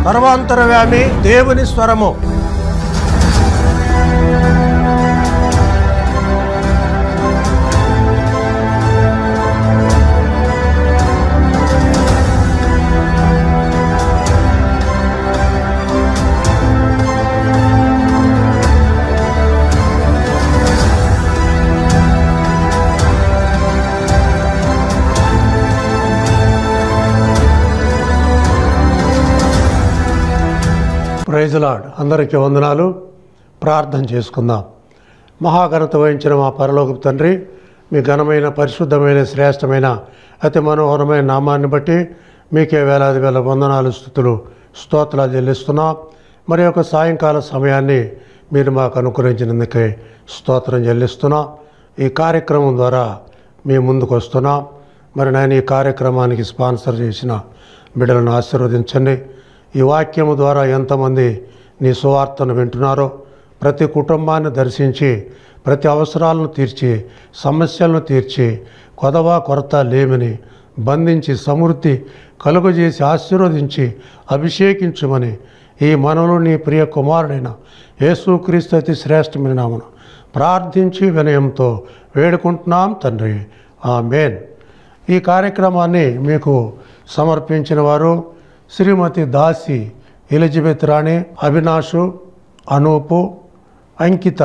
సర్వాంతరవ్యామి దేవుని స్వరము ప్రైజులాడ్ అందరికీ వందనాలు ప్రార్థన చేసుకుందాం మహాఘనత వహించిన మా పరలోకపు తండ్రి మీ ఘనమైన పరిశుద్ధమైన శ్రేష్టమైన అతి మనోహరమైన నామాన్ని బట్టి మీకే వేలాది వేల వందనాలు స్థుతులు స్తోత్రాలు చెల్లిస్తున్నాం మరి యొక్క సాయంకాల సమయాన్ని మీరు మాకు అనుగ్రహించినందుకే స్తోత్రం చెల్లిస్తున్నాం ఈ కార్యక్రమం ద్వారా మీ ముందుకు వస్తున్నాం మరి నేను ఈ కార్యక్రమానికి స్పాన్సర్ చేసిన బిడ్డలను ఆశీర్వదించండి ఈ వాక్యము ద్వారా ఎంతమంది నీ సువార్తను వింటున్నారో ప్రతి కుటుంబాన్ని దర్శించి ప్రతి అవసరాలను తీర్చి సమస్యలను తీర్చి కొదవ కొరత లేమని బంధించి సమృద్ధి కలుగజేసి ఆశీర్వదించి అభిషేకించుమని ఈ మనలో నీ ప్రియ కుమారుడైన యేసుక్రీస్తు అతి శ్రేష్టమైన నామను ప్రార్థించి వినయంతో వేడుకుంటున్నాం తండ్రి ఆమేన్ ఈ కార్యక్రమాన్ని మీకు సమర్పించిన వారు శ్రీమతి దాసి ఎలిజబెత్ రాణి అవినాషు అనూపు అంకిత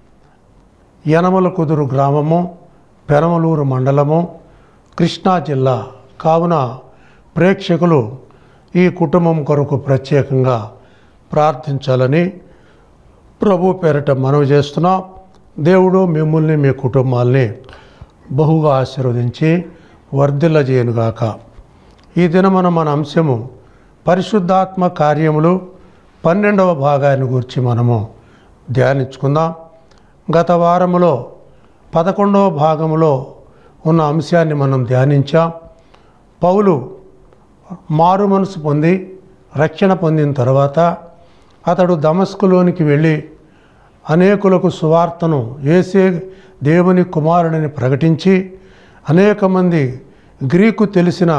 యనమల కుదురు గ్రామము పెనమలూరు మండలము కృష్ణా జిల్లా కావున ప్రేక్షకులు ఈ కుటుంబం కొరకు ప్రత్యేకంగా ప్రార్థించాలని ప్రభు పేరిట మనవి చేస్తున్నాం దేవుడు మిమ్మల్ని మీ కుటుంబాల్ని బహుగా ఆశీర్వదించి వర్ధిల్లజేయనుగాక ఈ దినమున మన అంశము పరిశుద్ధాత్మ కార్యములు పన్నెండవ భాగాన్ని గురించి మనము ధ్యానించుకుందాం గత వారములో పదకొండవ భాగంలో ఉన్న అంశాన్ని మనం ధ్యానించాం పౌలు మారు మనసు పొంది రక్షణ పొందిన తర్వాత అతడు దమస్కులోనికి వెళ్ళి అనేకులకు సువార్తను ఏసే దేవుని కుమారుడిని ప్రకటించి అనేక మంది గ్రీకు తెలిసిన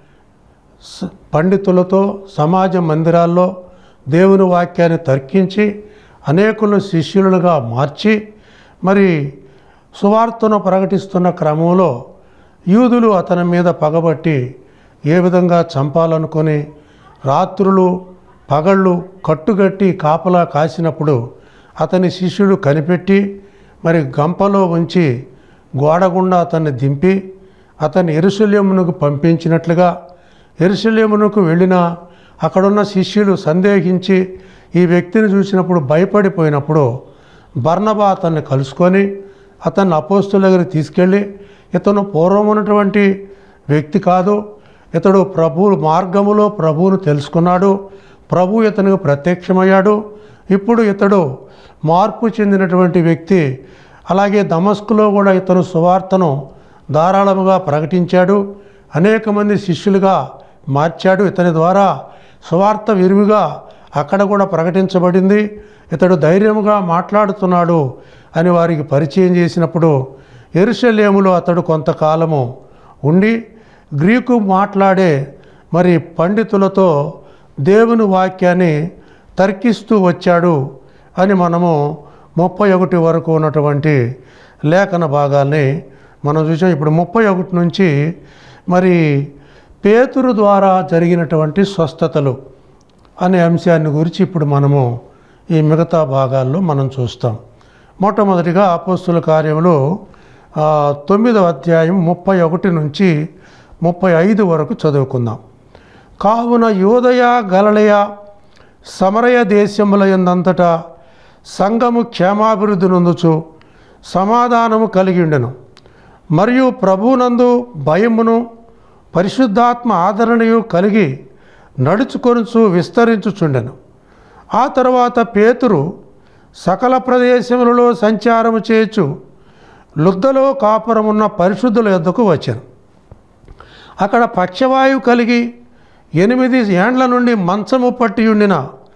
స- పండితులతో సమాజ మందిరాల్లో దేవుని వాక్యాన్ని తర్కించి అనేకులను శిష్యులుగా మార్చి మరి సువార్తను ప్రకటిస్తున్న క్రమంలో యూదులు అతని మీద పగబట్టి ఏ విధంగా చంపాలనుకొని రాత్రులు పగళ్ళు కట్టుగట్టి కాపలా కాసినప్పుడు అతని శిష్యుడు కనిపెట్టి మరి గంపలో ఉంచి గోడగుండా అతన్ని దింపి అతన్ని ఎరుసలేమునకు పంపించినట్లుగా ఎరుసలేమునకు వెళ్ళిన అక్కడున్న శిష్యులు సందేహించి ఈ వ్యక్తిని చూసినప్పుడు భయపడిపోయినప్పుడు బర్నబా అతన్ని కలుసుకొని అతన్ని అపోస్తుల దగ్గరికి తీసుకెళ్ళి ఇతను పూర్వం ఉన్నటువంటి వ్యక్తి కాదు ఇతడు ప్రభు మార్గములో ప్రభువును తెలుసుకున్నాడు ప్రభు ఇతనికి ప్రత్యక్షమయ్యాడు ఇప్పుడు ఇతడు మార్పు చెందినటువంటి వ్యక్తి అలాగే దమస్కులో కూడా ఇతను సువార్తను ధారాళముగా ప్రకటించాడు అనేక మంది శిష్యులుగా మార్చాడు ఇతని ద్వారా సువార్త విరివిగా అక్కడ కూడా ప్రకటించబడింది ఇతడు ధైర్యముగా మాట్లాడుతున్నాడు అని వారికి పరిచయం చేసినప్పుడు ఎరుషలేములో అతడు కొంతకాలము ఉండి గ్రీకు మాట్లాడే మరి పండితులతో దేవుని వాక్యాన్ని తర్కిస్తూ వచ్చాడు అని మనము ముప్పై ఒకటి వరకు ఉన్నటువంటి లేఖన భాగాల్ని మనం చూసాం ఇప్పుడు ముప్పై ఒకటి నుంచి మరి పేతురు ద్వారా జరిగినటువంటి స్వస్థతలు అనే అంశాన్ని గురించి ఇప్పుడు మనము ఈ మిగతా భాగాల్లో మనం చూస్తాం మొట్టమొదటిగా అపోస్తుల కార్యములు ఆ, తొమ్మిదవ అధ్యాయం ముప్పై ఒకటి నుంచి ముప్పై ఐదు వరకు చదువుకుందాం కావున యోదయ గలలయ సమరయ దేశముల ఎందంతటా సంఘము క్షేమాభివృద్ధి నొందుచు సమాధానము కలిగి ఉండెను మరియు ప్రభువునందు భయమును పరిశుద్ధాత్మ ఆదరణయు కలిగి నడుచుకొనుచు విస్తరించుచుండెను ఆ తర్వాత పేతురు సకల ప్రదేశములలో సంచారము చేయొచ్చు లుద్దలో కాపురమున్న పరిశుద్ధుల యొద్దకు వచ్చాను అక్కడ పక్షవాయువు కలిగి ఎనిమిది ఏండ్ల నుండి మంచము పట్టి ఉండిన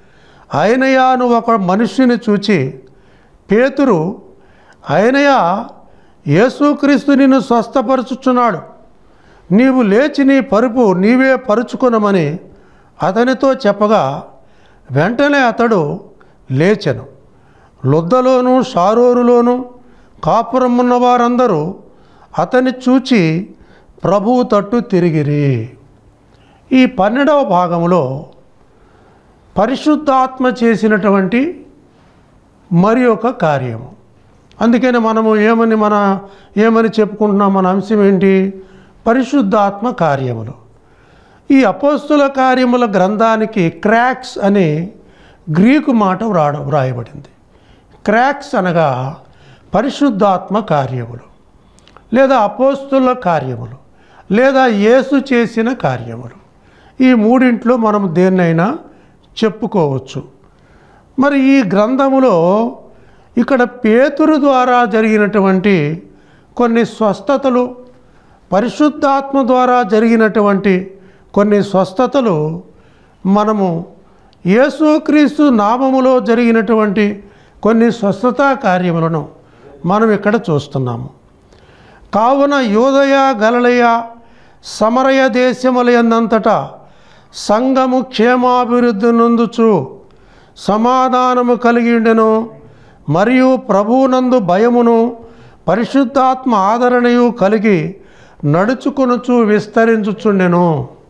ఆయనయాను ఒక మనుష్యుని చూచి పేతురు ఆయనయా యేసుక్రీస్తు నిన్ను స్వస్థపరుచుచున్నాడు నీవు లేచి నీ పరుపు నీవే పరుచుకొనమని అతనితో చెప్పగా వెంటనే అతడు లేచెను లొద్దలోను షారూరులోను కాపురం ఉన్న వారందరూ అతన్ని చూచి ప్రభువు తట్టు తిరిగిరి ఈ పన్నెండవ భాగంలో పరిశుద్ధాత్మ చేసినటువంటి మరి ఒక కార్యము అందుకని మనము ఏమని మన ఏమని చెప్పుకుంటున్నాం మన అంశం ఏంటి పరిశుద్ధాత్మ కార్యములు ఈ అపోస్తుల కార్యముల గ్రంథానికి క్రాక్స్ అనే గ్రీకు మాట వ్రాడ వ్రాయబడింది క్రాక్స్ అనగా పరిశుద్ధాత్మ కార్యములు లేదా అపోస్తుల కార్యములు లేదా యేసు చేసిన కార్యములు ఈ మూడింట్లో మనం దేన్నైనా చెప్పుకోవచ్చు మరి ఈ గ్రంథములో ఇక్కడ పేతురు ద్వారా జరిగినటువంటి కొన్ని స్వస్థతలు పరిశుద్ధాత్మ ద్వారా జరిగినటువంటి కొన్ని స్వస్థతలు మనము యేసుక్రీస్తు నామములో జరిగినటువంటి కొన్ని స్వస్థతా కార్యములను మనం ఇక్కడ చూస్తున్నాము కావున యోదయ గలలయ సమరయ దేశములయందంతటా సంఘము క్షేమాభివృద్ధి నొందుచు సమాధానము కలిగి ఉండెను మరియు ప్రభువునందు భయమును పరిశుద్ధాత్మ ఆదరణయు కలిగి నడుచుకొనుచు విస్తరించుచుండెను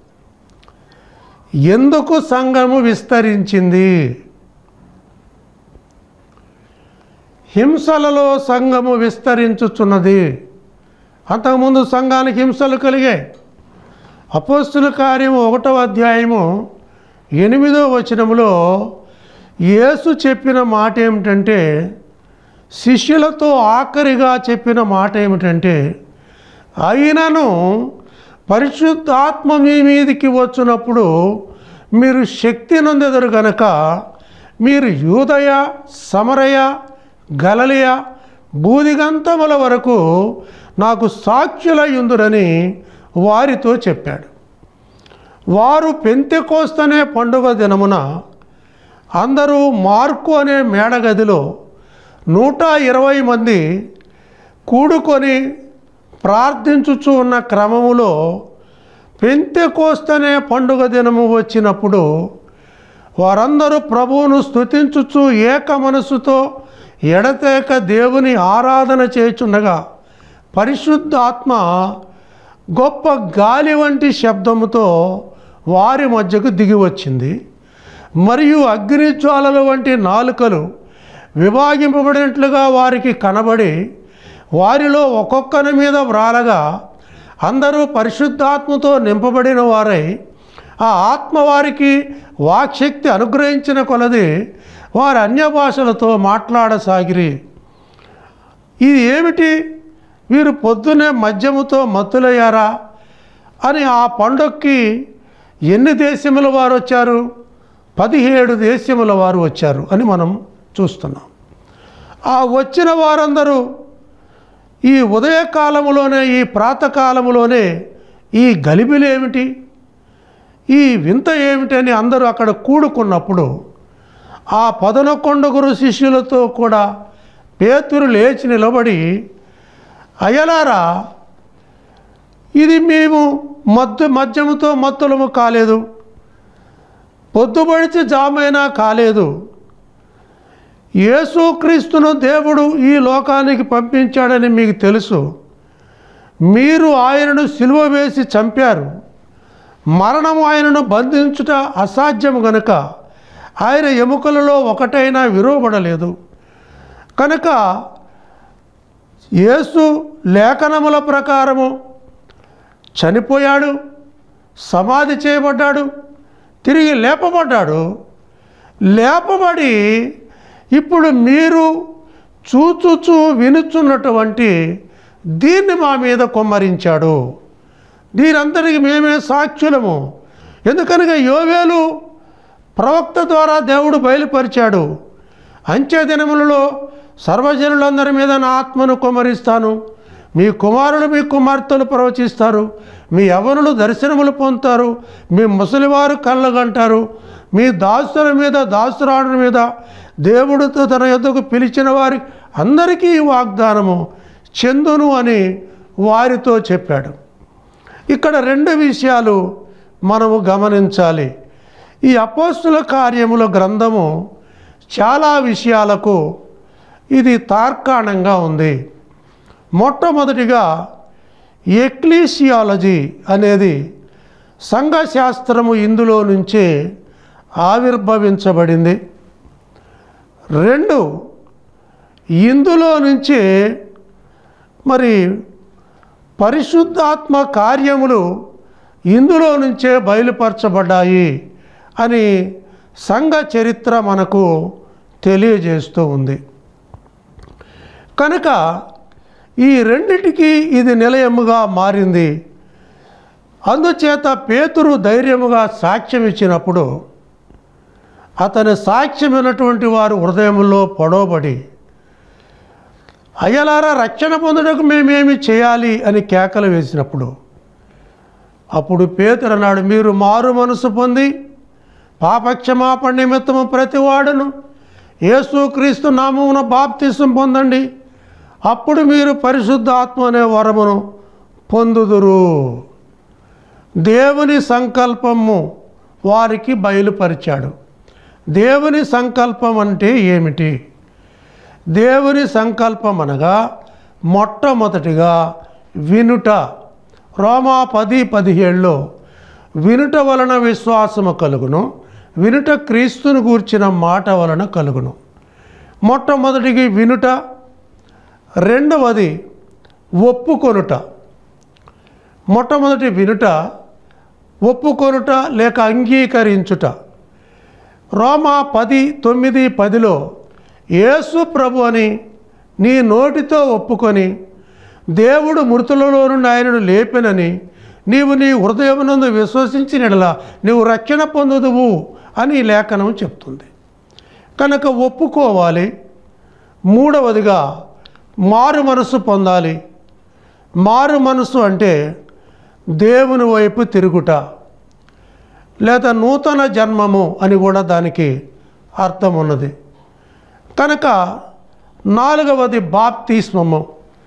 ఎందుకు సంఘము విస్తరించింది హింసలలో సంఘము విస్తరించుచున్నది అంతకుముందు సంఘానికి హింసలు కలిగాయి అపోస్తుల కార్యము ఒకటవ అధ్యాయము ఎనిమిదో వచనములో యేసు చెప్పిన మాట ఏమిటంటే శిష్యులతో ఆఖరిగా చెప్పిన మాట ఏమిటంటే అయినను పరిశుద్ధాత్మ మీ మీదికి వచ్చినప్పుడు మీరు శక్తి నొందెదరు గనక మీరు యూదయ సమరయ గలలియ బూదిగంతముల వరకు నాకు సాక్షులయ్యుందురని వారితో చెప్పాడు వారు పెంతెకోస్తనే పండుగ దినమున అందరూ మార్కు అనే మేడగదిలో నూట ఇరవై మంది కూడుకొని ప్రార్థించుచు ఉన్న క్రమములో పెంతెకోస్తనే పండుగ దినము వచ్చినప్పుడు వారందరూ ప్రభువును స్తుతించుచు ఏక మనసుతో ఎడతేక దేవుని ఆరాధన చేయుచుండగా పరిశుద్ధాత్మ గొప్ప గాలి వంటి శబ్దముతో వారి మధ్యకు దిగి వచ్చింది మరియు అగ్నిజ్వాలల వంటి నాలుకలు విభాగింపబడినట్లుగా వారికి కనబడి వారిలో ఒక్కొక్కరి మీద వ్రాలగా అందరూ పరిశుద్ధాత్మతో నింపబడిన వారై ఆ ఆత్మ వారికి వాక్శక్తి అనుగ్రహించిన కొలది వారు అన్య భాషలతో మాట్లాడసాగిరి ఇది ఏమిటి వీరు పొద్దునే మద్యముతో మత్తులయ్యారా అని ఆ పండుగకి ఎన్ని దేశముల వారు వచ్చారు పదిహేడు దేశముల వారు వచ్చారు అని మనం చూస్తున్నాం ఆ వచ్చిన వారందరూ ఈ ఉదయకాలములోనే ఈ ప్రాతకాలములోనే ఈ గలిబిలేమిటి ఈ వింత ఏమిటి అని అందరూ అక్కడ కూడుకున్నప్పుడు ఆ పదనొకొండుగురు శిష్యులతో కూడా పేతురు లేచి నిలబడి అయ్యలారా ఇది మేము మద్దు మద్యముతో మత్తులము కాలేదు పొద్దుబడిచి జామైనా కాలేదు యేసుక్రీస్తును దేవుడు ఈ లోకానికి పంపించాడని మీకు తెలుసు మీరు ఆయనను సిలువ వేసి చంపారు మరణము ఆయనను బంధించుట అసాధ్యము గనుక ఆయన ఎముకలలో ఒకటైనా విరువబడలేదు కనుక యేసు లేఖనముల ప్రకారము చనిపోయాడు సమాధి చేయబడ్డాడు తిరిగి లేపబడ్డాడు లేపబడి ఇప్పుడు మీరు చూచుచూ వినుచున్నటువంటి దీన్ని మా మీద కొమ్మరించాడు దీనంతటికి మేమే సాక్షులము ఎందుకనగా యోవేలు ప్రవక్త ద్వారా దేవుడు బయలుపరిచాడు అంచె దినములలో సర్వజనులందరి మీద నా ఆత్మను కుమరిస్తాను మీ కుమారులు మీ కుమార్తెలు ప్రవచిస్తారు మీ యవనులు దర్శనములు పొందుతారు మీ ముసలివారు కళ్ళగంటారు మీ దాసుల మీద దాసురాడుల మీద దేవుడితో తన యొద్దకు పిలిచిన వారి అందరికీ ఈ వాగ్దానము చెందును అని వారితో చెప్పాడు ఇక్కడ రెండు విషయాలు మనము గమనించాలి ఈ అపోస్తుల కార్యముల గ్రంథము చాలా విషయాలకు ఇది తార్కాణంగా ఉంది మొట్టమొదటిగా ఎక్లీసియాలజీ అనేది సంఘశాస్త్రము ఇందులో నుంచే ఆవిర్భవించబడింది రెండు ఇందులో నుంచే మరి పరిశుద్ధాత్మ కార్యములు ఇందులో నుంచే బయలుపరచబడ్డాయి అని సంఘ చరిత్ర మనకు తెలియజేస్తూ ఉంది కనుక ఈ రెండిటికి ఇది నిలయముగా మారింది అందుచేత పేతురు ధైర్యముగా సాక్ష్యం ఇచ్చినప్పుడు అతని సాక్ష్యం విన్నటువంటి వారు హృదయంలో పొడవబడి అయ్యలారా రక్షణ పొందుటకు మేమేమి చేయాలి అని కేకలు వేసినప్పుడు అప్పుడు పేతురు అన్నాడు మీరు మారు మనసు పొంది పాపక్షమాపణ నిమిత్తము ప్రతివాడును యేసుక్రీస్తు నామమున బాప్తిసం పొందండి అప్పుడు మీరు పరిశుద్ధ ఆత్మ అనే వరమును పొందుదురు దేవుని సంకల్పము వారికి బయలుపరిచాడు దేవుని సంకల్పం అంటే ఏమిటి దేవుని సంకల్పం అనగా మొట్టమొదటిగా వినుట రోమా పది పదిహేడులో వినుట వలన విశ్వాసము కలుగును వినుట క్రీస్తును గూర్చిన మాట వలన కలుగును మొట్టమొదటికి వినుట రెండవది ఒప్పుకొనుట మొట్టమొదటి వినుట ఒప్పుకొనుట లేక అంగీకరించుట రోమా పది తొమ్మిది పదిలో యేసు ప్రభు అని నీ నోటితో ఒప్పుకొని దేవుడు మృతులలో నుండి ఆయనను లేపెనని నీవు నీ హృదయమునందు విశ్వసించినలా నీవు రక్షణ పొందుదువు అని ఈ లేఖనం చెప్తుంది కనుక ఒప్పుకోవాలి మూడవదిగా మారు మనసు పొందాలి మారు మనసు అంటే దేవుని వైపు తిరుగుట లేదా నూతన జన్మము అని కూడా దానికి అర్థం ఉన్నది కనుక నాలుగవది బాప్తిస్మము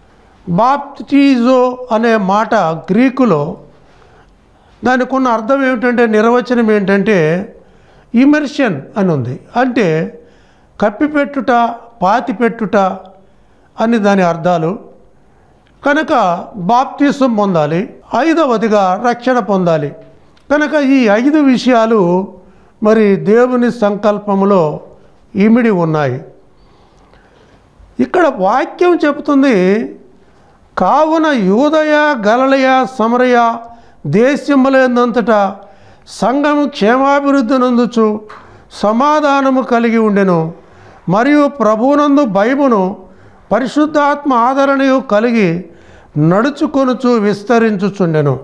బాప్టిజో అనే మాట గ్రీకులో దానికి ఉన్న అర్థం ఏమిటంటే నిర్వచనం ఏంటంటే ఇమర్షన్ అని ఉంది అంటే కప్పిపెట్టుట పాతిపెట్టుట అని దాని అర్థాలు కనుక బాప్తీసం పొందాలి ఐదవదిగా రక్షణ పొందాలి కనుక ఈ ఐదు విషయాలు మరి దేవుని సంకల్పములో ఇమిడి ఉన్నాయి ఇక్కడ వాక్యం చెబుతుంది కావున యూదయ గలలయ సమరయ దేశములందంతటా సంఘము క్షేమాభివృద్ధి నందుచు సమాధానము కలిగి ఉండెను మరియు ప్రభువునందు భయమును పరిశుద్ధాత్మ ఆదరణయు కలిగి నడుచుకొనుచు విస్తరించుచుండెను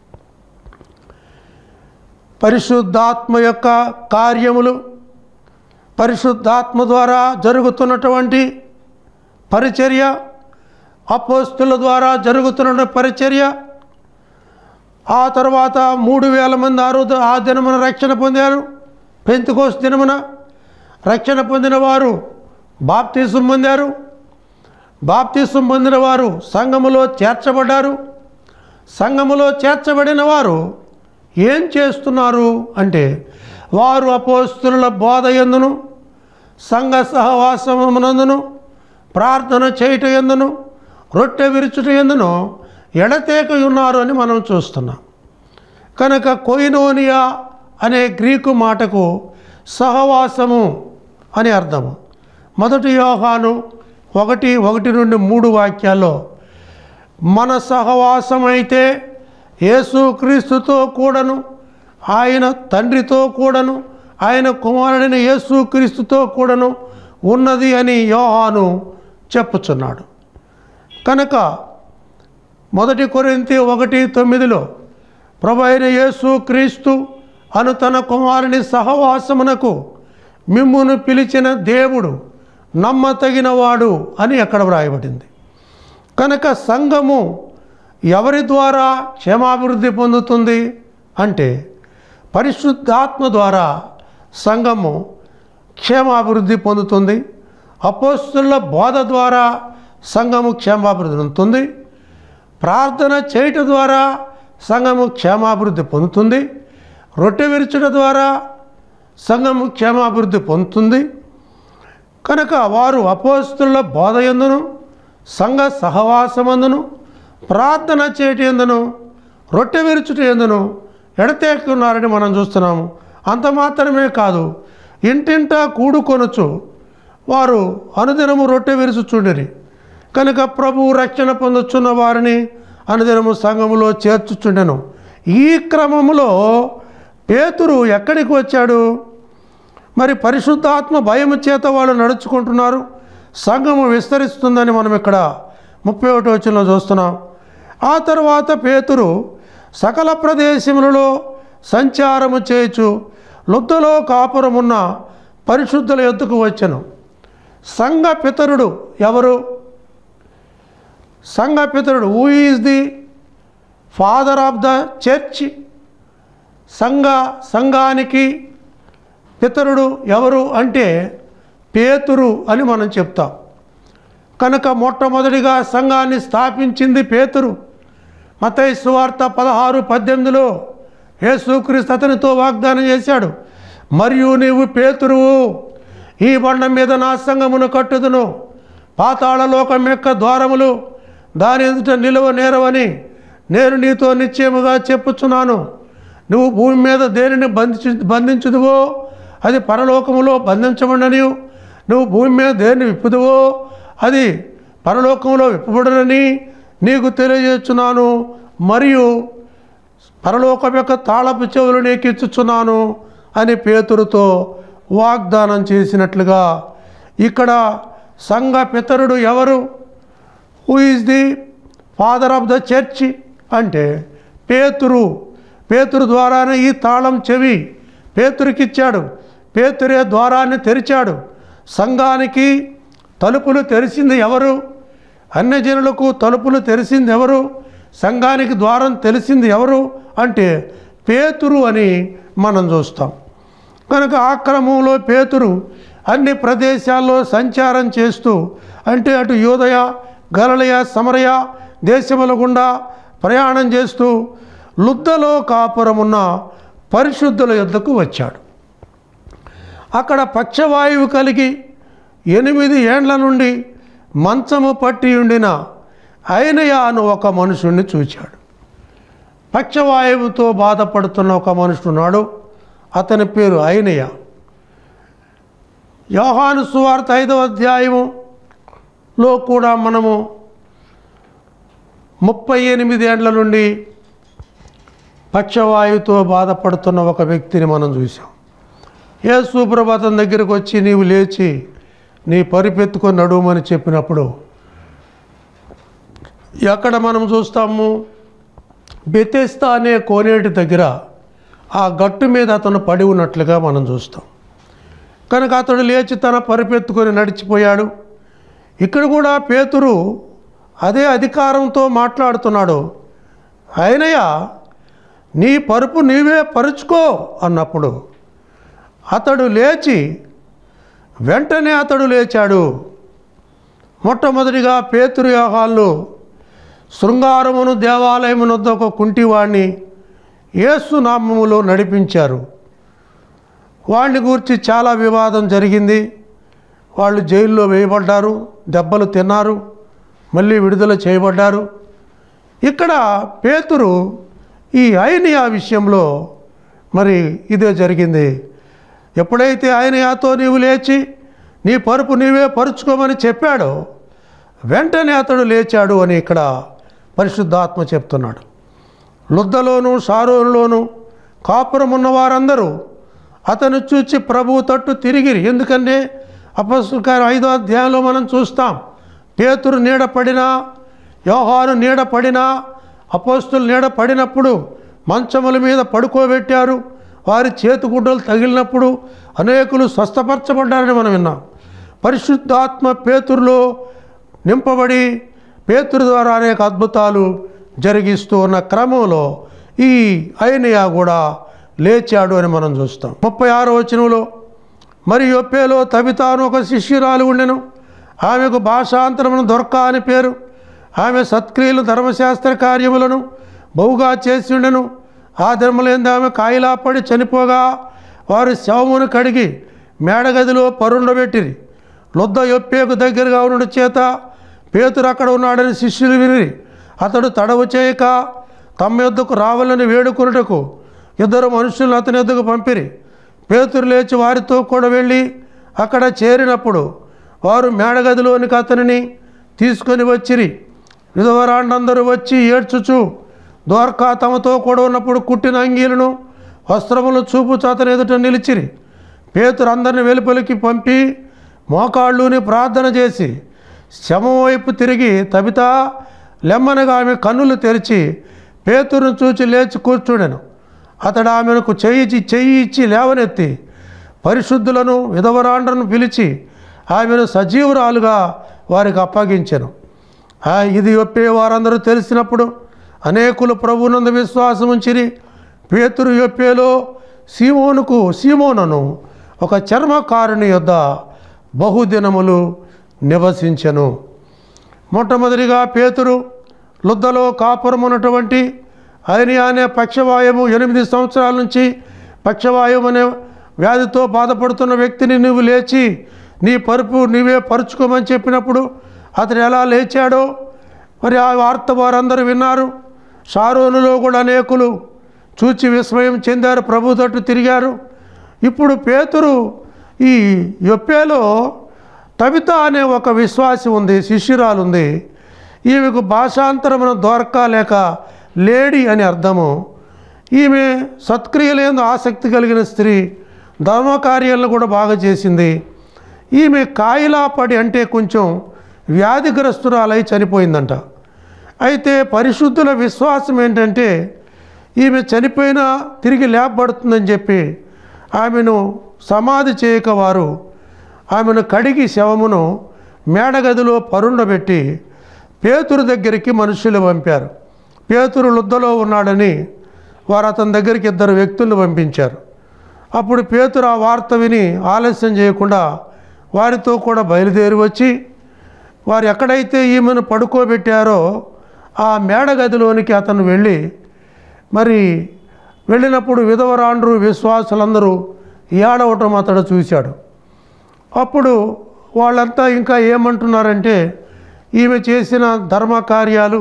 పరిశుద్ధాత్మ యొక్క కార్యములు పరిశుద్ధాత్మ ద్వారా జరుగుతున్నటువంటి పరిచర్య అపోస్తుల ద్వారా జరుగుతున్న పరిచర్య ఆ తర్వాత మూడు వేల మంది ఆ రోజు ఆ దినమున రక్షణ పొందారు పెంతుకోస్ దినమున రక్షణ పొందిన వారు బాప్తీసం పొందారు బాప్తీసం పొందిన వారు సంఘములో చేర్చబడ్డారు సంఘములో చేర్చబడిన వారు ఏం చేస్తున్నారు అంటే వారు అపోస్తుల బోధ ఎందును సంఘ సహవాసమునందును ప్రార్థన చేయుట ఎందును రొట్టె విరుచుట ఎందును ఎడతేక ఉన్నారు అని మనం చూస్తున్నాం కనుక కొయినోనియా అనే గ్రీకు మాటకు సహవాసము అని అర్థము మొదటి యోహాను ఒకటి ఒకటి నుండి మూడు వాక్యాల్లో మన సహవాసమైతే యేసుక్రీస్తుతో కూడను ఆయన తండ్రితో కూడను ఆయన కుమారుడైన యేసుక్రీస్తుతో కూడను ఉన్నది అని యోహాను చెప్పుచున్నాడు కనుక మొదటి కొరింతి ఒకటి తొమ్మిదిలో ప్రభు అయిన యేసు క్రీస్తు అను తన కుమారుని సహవాసమునకు మిమ్మును పిలిచిన దేవుడు నమ్మతగినవాడు అని అక్కడ వ్రాయబడింది కనుక సంఘము ఎవరి ద్వారా క్షేమాభివృద్ధి పొందుతుంది అంటే పరిశుద్ధాత్మ ద్వారా సంఘము క్షేమాభివృద్ధి పొందుతుంది అపోస్తుల బోధ ద్వారా సంఘము క్షేమాభివృద్ధి పొందుతుంది ప్రార్థన చేయటం ద్వారా సంఘము క్షేమాభివృద్ధి పొందుతుంది రొట్టె విరుచుట ద్వారా సంఘము క్షేమాభివృద్ధి పొందుతుంది కనుక వారు అపోస్తుల బోధ ఎందును సంఘ సహవాసమందును ప్రార్థన చేయటి ఎందును రొట్టె విరుచుట ఎందును ఎడతేక్కున్నారని మనం చూస్తున్నాము అంత మాత్రమే కాదు ఇంటింటా కూడుకొనొచ్చు వారు అనుదినము రొట్టె విరుచుచుండిరి కనుక ప్రభువు రక్షణ పొందుచున్న వారిని అనుదినము సంఘములో చేర్చుచుండెను ఈ క్రమములో పేతురు ఎక్కడికి వచ్చాడు మరి పరిశుద్ధాత్మ భయము చేత వాళ్ళు నడుచుకుంటున్నారు సంఘము విస్తరిస్తుందని మనం ఇక్కడ ముప్పై ఒకటి వచ్చిన చూస్తున్నాం ఆ తర్వాత పేతురు సకల ప్రదేశములలో సంచారము చేయుచు లుద్దలో కాపురమున్న పరిశుద్ధుల ఎద్దుకు వచ్చెను సంఘ పితరుడు ఎవరు సంఘ పితరుడు who is the father of the church సంఘ సంఘానికి పితరుడు ఎవరు అంటే పేతురు అని మనం చెప్తాం కనుక మొట్టమొదటిగా సంఘాన్ని స్థాపించింది పేతురు మతయి సువార్త పదహారు పద్దెనిమిదిలో యేసుక్రీస్తు అతనితో వాగ్దానం చేశాడు మరియు నీవు పేతురువు ఈ బండ మీద నా సంఘమును కట్టుదును పాతాళ లోకం యొక్క ద్వారములు దాని ఎదుట నిలువ నేరవని నేను నీతో నిశ్చయముగా చెప్పుచున్నాను నువ్వు భూమి మీద దేనిని బంధించు బంధించుదువో అది పరలోకములో బంధించబడని నువ్వు భూమి మీద దేన్ని విప్పుదువో అది పరలోకంలో విప్పబడనని నీకు తెలియజేస్తున్నాను మరియు పరలోకం యొక్క తాళపు చెవులు నీకు ఇచ్చుచున్నాను అని పేతురుతో వాగ్దానం చేసినట్లుగా ఇక్కడ సంఘ పితరుడు ఎవరు who is the father of the church అంటే పేతురు పేతురు ద్వారానే ఈ తాళం చెవి పేతురికిచ్చాడు పేతురే ద్వారాన్ని తెరిచాడు సంఘానికి తలుపులు తెరిచింది ఎవరు అన్యజనులకు తలుపులు తెరిచింది ఎవరు సంఘానికి ద్వారం తెలిసింది ఎవరు అంటే పేతురు అని మనం చూస్తాం కనుక ఆ క్రమంలో పేతురు అన్ని ప్రదేశాల్లో సంచారం చేస్తూ అంటే అటు యోదయ గలలయ సమరయ దేశముల గుండా ప్రయాణం చేస్తూ లుద్దలో కాపురమున్న పరిశుద్ధుల యుద్ధకు వచ్చాడు అక్కడ పక్షవాయువు కలిగి ఎనిమిది ఏండ్ల నుండి మంచము పట్టి ఉండిన అయినయ అను ఒక మనుషుణ్ణి చూచాడు పక్షవాయువుతో బాధపడుతున్న ఒక మనుషుడున్నాడు అతని పేరు అయినయ యోహాను సువార్త ఐదవ అధ్యాయములో కూడా మనము ముప్పై ఎనిమిది ఏండ్ల నుండి పక్షవాయువుతో బాధపడుతున్న ఒక వ్యక్తిని మనం చూసాం యేసు ప్రభాతం దగ్గరికి వచ్చి నీవు లేచి నీ పరిపెత్తుకొని నడుమని చెప్పినప్పుడు ఎక్కడ మనం చూస్తాము బెతెస్తా అనే కోనేటి దగ్గర ఆ గట్టు మీద అతను పడి ఉన్నట్లుగా మనం చూస్తాం కనుక అతడు లేచి తన పరిపెత్తుకొని నడిచిపోయాడు ఇక్కడ కూడా పేతురు అదే అధికారంతో మాట్లాడుతున్నాడు అయినయ్య నీ పరుపు నీవే పరుచుకో అన్నప్పుడు అతడు లేచి వెంటనే అతడు లేచాడు మొట్టమొదటిగా పేతురు యోహాల్లో శృంగారమును దేవాలయమునొద్ద ఒక కుంటివాణ్ణి యేసు నామములో నడిపించారు వాడిని గురించి చాలా వివాదం జరిగింది వాళ్ళు జైల్లో వేయబడ్డారు దెబ్బలు తిన్నారు మళ్ళీ విడుదల చేయబడ్డారు ఇక్కడ పేతురు ఈ ఐనియా విషయంలో మరి ఇదే జరిగింది ఎప్పుడైతే ఆయనయాతో నీవు లేచి నీ పరుపు నీవే పరుచుకోమని చెప్పాడో వెంటనే అతడు లేచాడు అని ఇక్కడ పరిశుద్ధాత్మ చెప్తున్నాడు లుద్దలోను షారోనులోను కాపురం ఉన్న వారందరూ అతను చూచి ప్రభువు తట్టు తిరిగిరి ఎందుకంటే అపస్కారం ఐదో అధ్యాయంలో మనం చూస్తాం పేతురు నీడ పడినా యోహాను నీడ పడినా అపోస్తులు నీడ పడినప్పుడు మంచముల మీద పడుకోబెట్టారు వారి చేతిగుడ్డలు తగిలినప్పుడు అనేకులు స్వస్థపరచబడ్డారని మనం విన్నాం పరిశుద్ధాత్మ పేతురులో నింపబడి పేతురు ద్వారా అనేక అద్భుతాలు జరిగిస్తూ ఉన్న క్రమంలో ఈ ఐనియా కూడా లేచాడు అని మనం చూస్తాం ముప్పై ఆరో వచనంలో మరి యొప్పేలో తబితాను ఒక శిష్యురాలు ఉండెను ఆమెకు భాషాంతరమును దొరక అని పేరు ఆమె సత్క్రియలు ధర్మశాస్త్ర కార్యములను బహుగా చేసి ఉండెను ఆ ధర్మలేంది ఆమె కాయిలా పడి చనిపోగా వారు శవమును కడిగి మేడగదిలో పరుండబెట్టిరి లొద్ద యొప్పేకు దగ్గరగా ఉండడం చేత పేతురు అక్కడ ఉన్నాడని శిష్యులు విని అతడు తడవు చేయక తమ యొద్దకు రావాలని వేడుకొనుటకు ఇద్దరు మనుషులను అతని యొద్దకు పంపిరి పేతురు లేచి వారితో కూడా వెళ్ళి అక్కడ చేరినప్పుడు వారు మేడగదిలోనికి అతనిని తీసుకొని వచ్చిరి విధవరాండందరూ వచ్చి ఏడ్చుచు ద్వారకా తమతో కూడా ఉన్నప్పుడు కుట్టిన అంగీలను వస్త్రములు చూపుచు అతని ఎదుట నిలిచిరి పేతురు అందరిని వెలుపలికి పంపి మోకాళ్ళుని ప్రార్థన చేసి శవం వైపు తిరిగి తబితా లెమ్మనగా ఆమె కన్నులు తెరిచి పేతురును చూచి లేచి కూర్చుండెను అతడు ఆమెకు చెయ్యి చెయ్యి ఇచ్చి లేవనెత్తి పరిశుద్ధులను విధవరాండ్రను పిలిచి ఆమెను సజీవురాలుగా వారికి అప్పగించెను ఆ, ఇది ఒప్పే వారందరూ తెలిసినప్పుడు అనేకులు ప్రభునందు విశ్వాసం ఉంచిరి పేతురు యొప్పేలో సీమోనుకు సీమోనను ఒక చర్మకారుని యొద్ద బహుదినములు నివసించెను మొట్టమొదటిగా పేతురు లుద్దలో కాపురమున్నటువంటి అయిని అనే పక్షవాయువు ఎనిమిది సంవత్సరాల నుంచి పక్షవాయువు అనే వ్యాధితో బాధపడుతున్న వ్యక్తిని నువ్వు లేచి నీ పరుపు నీవే పరుచుకోమని చెప్పినప్పుడు అతడు ఎలా లేచాడో మరి ఆ వార్త వారందరూ విన్నారు షారోనులో కూడా అనేకులు చూచి విస్మయం చెందారు ప్రభు తట్టు తిరిగారు ఇప్పుడు పేతురు ఈ యొప్పేలో తబిత అనే ఒక విశ్వాసి ఉంది శిష్యురాలు ఉంది ఈమెకు భాషాంతరమున దొరక లేక లేడీ అని అర్థము ఈమె సత్క్రియలేందు ఆసక్తి కలిగిన స్త్రీ ధర్మకార్యాలను కూడా బాగా చేసింది ఈమె కాయిలాపడి అంటే కొంచెం వ్యాధిగ్రస్తురాలై చనిపోయిందంట అయితే పరిశుద్ధుల విశ్వాసం ఏంటంటే ఈమె చనిపోయినా తిరిగి లేపబడుతుందని చెప్పి ఆమెను సమాధి చేయక వారు ఆమెను కడిగి శవమును మేడగదిలో పరుండబెట్టి పేతురు దగ్గరికి మనుషులు పంపారు పేతురు లుద్దలో ఉన్నాడని వారు అతని దగ్గరికి ఇద్దరు వ్యక్తులను పంపించారు అప్పుడు పేతురు ఆ వార్త విని ఆలస్యం చేయకుండా వారితో కూడా బయలుదేరి వచ్చి వారు ఎక్కడైతే ఈమెను పడుకోబెట్టారో ఆ మేడగదిలోనికి అతను వెళ్ళి మరి వెళ్ళినప్పుడు విధవరాండ్రు విశ్వాసులందరూ ఏడవటం అతడు చూశాడు అప్పుడు వాళ్ళంతా ఇంకా ఏమంటున్నారంటే ఈమె చేసిన ధర్మ కార్యాలు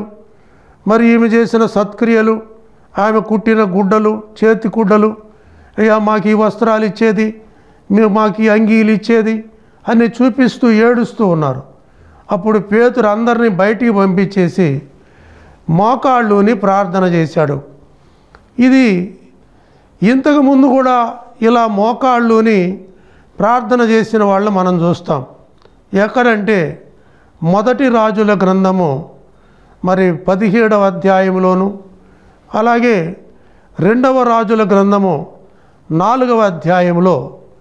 మరి ఈమె చేసిన సత్క్రియలు ఆమె కుట్టిన గుడ్డలు చేతి గుడ్డలు అయ్యా మాకు ఈ వస్త్రాలు ఇచ్చేది మేము మాకు ఈ అంగీలు ఇచ్చేది అని చూపిస్తూ ఏడుస్తూ ఉన్నారు అప్పుడు పేతురు అందరినీ బయటికి పంపించేసి మోకాళ్ళుని ప్రార్థన చేశాడు ఇది ఇంతకు ముందు కూడా ఇలా మోకాళ్ళుని ప్రార్థన చేసిన వాళ్ళు మనం చూస్తాం ఎక్కడంటే మొదటి రాజుల గ్రంథము మరి పదిహేడవ అధ్యాయంలోను అలాగే రెండవ రాజుల గ్రంథము నాలుగవ అధ్యాయంలో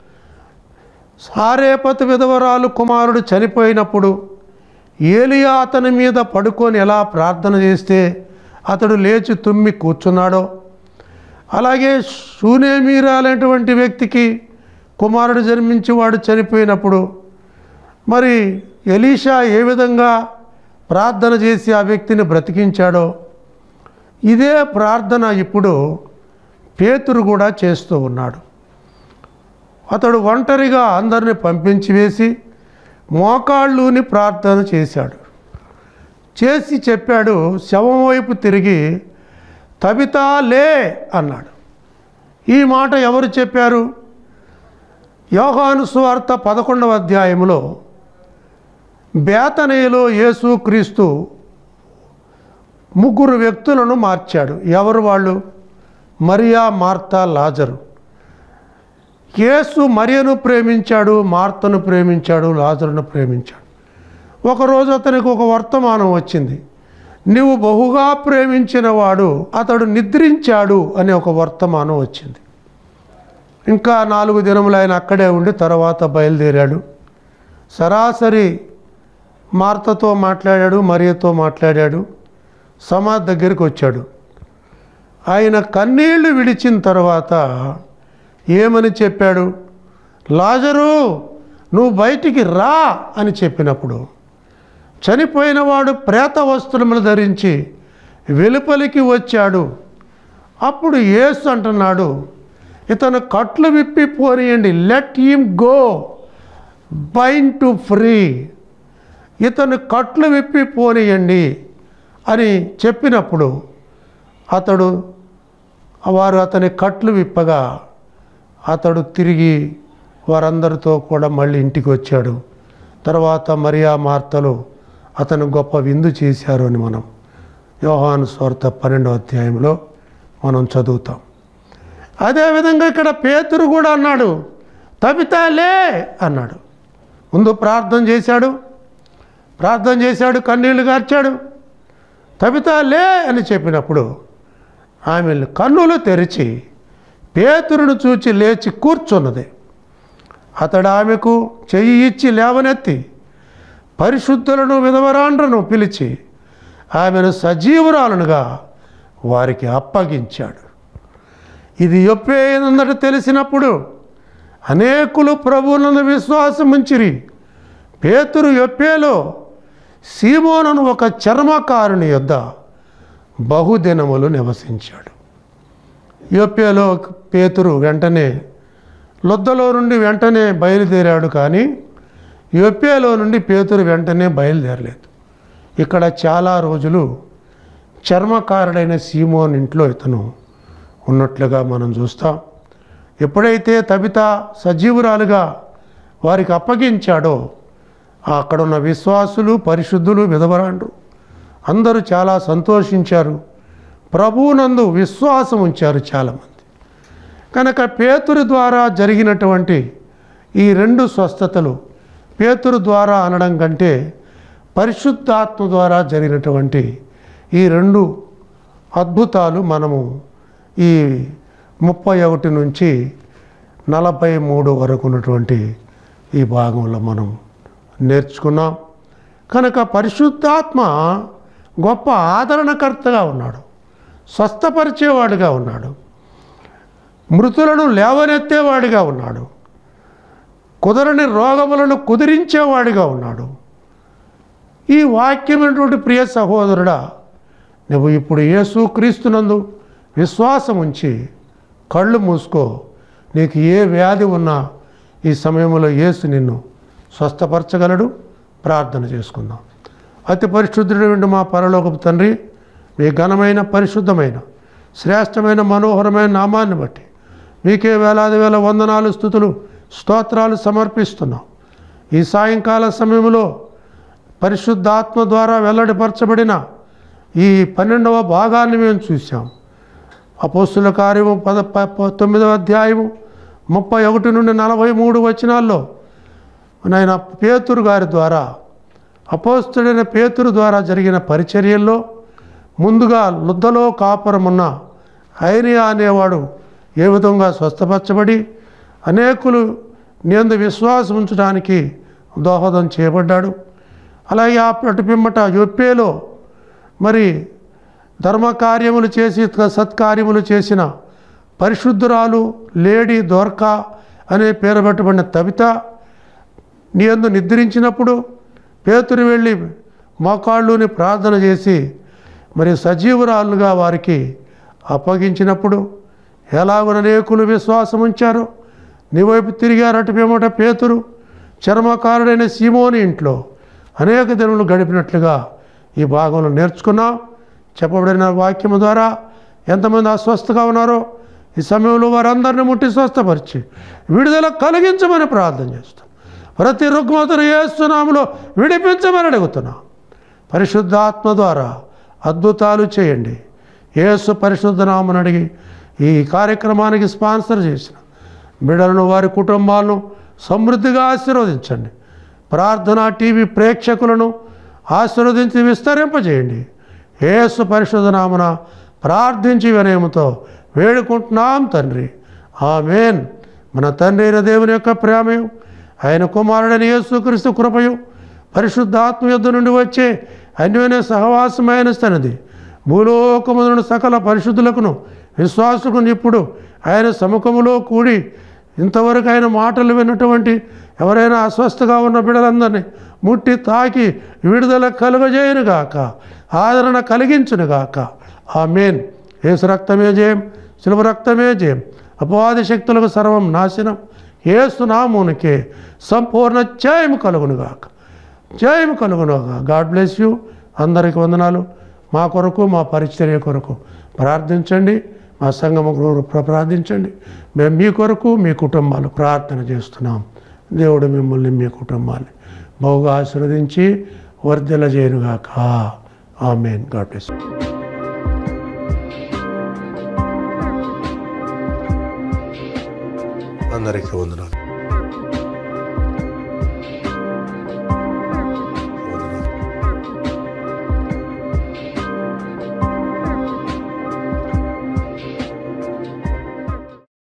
సారేపతి విధవరాలు కుమారుడు చనిపోయినప్పుడు ఏలియా అతని మీద పడుకొని ఎలా ప్రార్థన చేస్తే అతడు లేచి తుమ్మి కూర్చున్నాడో అలాగే శూనేమీరాలైనటువంటి వ్యక్తికి కుమారుడు జన్మించి వాడు చనిపోయినప్పుడు మరి ఎలీషా ఏ విధంగా ప్రార్థన చేసి ఆ వ్యక్తిని బ్రతికించాడో ఇదే ప్రార్థన ఇప్పుడు పేతురు కూడా చేస్తూ ఉన్నాడు అతడు ఒంటరిగా అందరిని పంపించి వేసి మోకాళ్ళుని ప్రార్థన చేశాడు చేసి చెప్పాడు శవం వైపు తిరిగి తబితా లే అన్నాడు ఈ మాట ఎవరు చెప్పారు యోహాను సువార్త పదకొండవ అధ్యాయంలో బేతనీయులో యేసు క్రీస్తు ముగ్గురు వ్యక్తులను మార్చాడు ఎవరు వాళ్ళు మరియా మార్తా లాజరు యేసు మరియను ప్రేమించాడు మార్తను ప్రేమించాడు లాజరును ప్రేమించాడు ఒకరోజు అతనికి ఒక వర్తమానం వచ్చింది నీవు బహుగా ప్రేమించిన వాడు అతడు నిద్రించాడు అనే ఒక వర్తమానం వచ్చింది ఇంకా నాలుగు దినములు ఆయన అక్కడే ఉండి తర్వాత బయలుదేరాడు సరాసరి మార్తతో మాట్లాడాడు మరియతో మాట్లాడాడు సమాధి దగ్గరికి వచ్చాడు ఆయన కన్నీళ్లు విడిచిన తర్వాత ఏమని చెప్పాడు లాజరు నువ్వు బయటికి రా అని చెప్పినప్పుడు చనిపోయిన వాడు ప్రేత వస్త్రములు ధరించి వెలుపలికి వచ్చాడు అప్పుడు యేసు అంటున్నాడు ఇతను కట్లు విప్పి పోనీయండి లెట్ హిమ్ గో బైన్ టు ఫ్రీ ఇతను కట్లు విప్పి పోనీయండి అని చెప్పినప్పుడు అతడు వారు అతని కట్లు విప్పగా అతడు తిరిగి వారందరితో కూడా మళ్ళీ ఇంటికి వచ్చాడు తర్వాత మరియా మార్తలు అతను గొప్ప విందు చేశారు అని మనం యోహాను స్వార్థ పన్నెండో అధ్యాయంలో మనం చదువుతాం అదేవిధంగా ఇక్కడ పేతురు కూడా అన్నాడు తబితాలే అన్నాడు ముందు ప్రార్థన చేశాడు ప్రార్థన చేశాడు కన్నీళ్లు గార్చాడు తబితాలే అని చెప్పినప్పుడు ఆమె కన్నులు తెరిచి పేతురును చూచి లేచి కూర్చున్నది అతడు ఆమెకు చెయ్యి ఇచ్చి లేవనెత్తి పరిశుద్ధులను విధవరాండ్రను పిలిచి ఆమెను సజీవురాలనుగా వారికి అప్పగించాడు ఇది యొప్పేందట తెలిసినప్పుడు అనేకులు ప్రభువులను విశ్వాసం ఉంచిరి పేతురు యొప్పేలో సీమోనను ఒక చర్మకారుని యొద్ద బహుదినములు నివసించాడు యొప్పేలో పేతురు వెంటనే లొద్దలో నుండి వెంటనే బయలుదేరాడు కానీ యొప్పేలో నుండి పేతురు వెంటనే బయలుదేరలేదు ఇక్కడ చాలా రోజులు చర్మకారుడైన సీమోన్ ఇంట్లో ఇతను ఉన్నట్లుగా మనం చూస్తాం ఎప్పుడైతే తబిత సజీవురాలుగా వారికి అప్పగించాడో అక్కడున్న విశ్వాసులు పరిశుద్ధులు విధవరాండ్రు అందరూ చాలా సంతోషించారు ప్రభువునందు విశ్వాసం ఉంచారు చాలామంది కనుక పేతురు ద్వారా జరిగినటువంటి ఈ రెండు స్వస్థతలు పేతురు ద్వారా అనడం కంటే పరిశుద్ధాత్మ ద్వారా జరిగినటువంటి ఈ రెండు అద్భుతాలు మనము ఈ ముప్పై ఒకటి నుంచి నలభై మూడు వరకు ఉన్నటువంటి ఈ భాగంలో మనం నేర్చుకున్నాం కనుక పరిశుద్ధాత్మ గొప్ప ఆదరణకర్తగా ఉన్నాడు స్వస్థపరిచేవాడుగా ఉన్నాడు మృతులను లేవనెత్తేవాడిగా ఉన్నాడు కుదరని రోగములను కుదిరించేవాడిగా ఉన్నాడు ఈ వాక్యమైనటువంటి ప్రియ సహోదరుడా నువ్వు ఇప్పుడు యేసు క్రీస్తునందు విశ్వాసం ఉంచి కళ్ళు మూసుకో నీకు ఏ వ్యాధి ఉన్నా ఈ సమయంలో యేసు నిన్ను స్వస్థపరచగలడు ప్రార్థన చేసుకుందాం అతి పరిశుద్ధుడు మా పరలోకపు తండ్రి మీ ఘనమైన పరిశుద్ధమైన శ్రేష్టమైన మనోహరమైన నామాన్ని బట్టి మీకే వేలాది వేల వందనాలు స్థుతులు స్తోత్రాలు సమర్పిస్తున్నాం ఈ సాయంకాల సమయంలో పరిశుద్ధాత్మ ద్వారా వెల్లడిపరచబడిన ఈ పన్నెండవ భాగాన్ని మేము చూసాం అపోస్తుల కార్యము పద ప- ప- తొమ్మిదవ అధ్యాయము ముప్పై ఒకటి నుండి నలభై మూడు వచనాల్లో నాయన పేతురు గారి ద్వారా అపోస్తుడైన పేతురు ద్వారా జరిగిన పరిచర్యల్లో ముందుగా లుద్దలో కాపురమున్న ఐనియా అనేవాడు ఏ విధంగా స్వస్థపరచబడి అనేకులు నేందు విశ్వాసం ఉంచడానికి దోహదం చేయబడ్డాడు అలాగే ఆ అటు పిమ్మట యొప్పేలో మరి ధర్మకార్యములు చేసి సత్కార్యములు చేసిన పరిశుద్ధురాలు లేడీ దోర్కా అనే పేరు పెట్టబడిన తవిత నీ అందు నిద్రించినప్పుడు పేతురు వెళ్ళి మోకాళ్ళుని ప్రార్థన చేసి మరి సజీవురాలుగా వారికి అప్పగించినప్పుడు ఎలాగున అనేకులు విశ్వాసం ఉంచారు నీ వైపు తిరిగారు అటు పిమ్మట పేతురు చర్మకారుడైన సీమోని ఇంట్లో అనేక దినములు గడిపినట్లుగా ఈ భాగంలో నేర్చుకున్నాం చెప్పబడిన వాక్యము ద్వారా ఎంతమంది అస్వస్థగా ఉన్నారో ఈ సమయంలో వారందరిని ముట్టి స్వస్థపరిచి విడుదల కలిగించమని ప్రార్థన చేస్తాం ప్రతి రుగ్మతను ఏస్తున్నాములో విడిపించమని అడుగుతున్నాం పరిశుద్ధాత్మ ద్వారా అద్భుతాలు చేయండి యేసు పరిశుద్ధ నామని అడిగి ఈ కార్యక్రమానికి స్పాన్సర్ చేసిన బిడ్డలను వారి కుటుంబాలను సమృద్ధిగా ఆశీర్వదించండి ప్రార్థనా టీవీ ప్రేక్షకులను ఆశీర్వదించి విస్తరింపజేయండి యేసు పరిశుద్ధ నామన ప్రార్థించి వినయముతో వేడుకుంటున్నాం తండ్రి ఆమెన్ మన తండ్రి అయిన దేవుని యొక్క ప్రేమయు ఆయన కుమారుడైన యేసుక్రీస్తు కృపయు పరిశుద్ధాత్మ యుద్ధ నుండి వచ్చే అన్యోన్య సహవాసమైన సన్నది భూలోకములను సకల పరిశుద్ధులకును విశ్వాసులకు ఇప్పుడు ఆయన సముఖములో కూడి ఇంతవరకు ఆయన మాటలు విన్నటువంటి ఎవరైనా అస్వస్థగా ఉన్న బిడ్డలందరినీ ముట్టి తాకి విడుదల కలుగజేయునుగాక ఆదరణ కలిగించునుగాక ఆ మేన్ ఏసు రక్తమే జయం శిలువ రక్తమే జయం అపవాది శక్తులకు సర్వం నాశనం ఏసునామునికే సంపూర్ణ జయము కలుగునుగాక జయము కలుగునుగాక గాడ్ బ్లెస్ యూ అందరికి వందనాలు మా కొరకు మా పరిచర్య కొరకు ప్రార్థించండి మా సంఘం కొరకు ప్రార్థించండి మేము మీ కొరకు మీ కుటుంబాలు ప్రార్థన చేస్తున్నాం దేవుడు మిమ్మల్ని మీ కుటుంబాన్ని బహుగా ఆశీర్వదించి వర్ధల చేయనుగాక ఆమెన్ గాడ్ బ్లెస్ యూ అందరికీ వందనాలు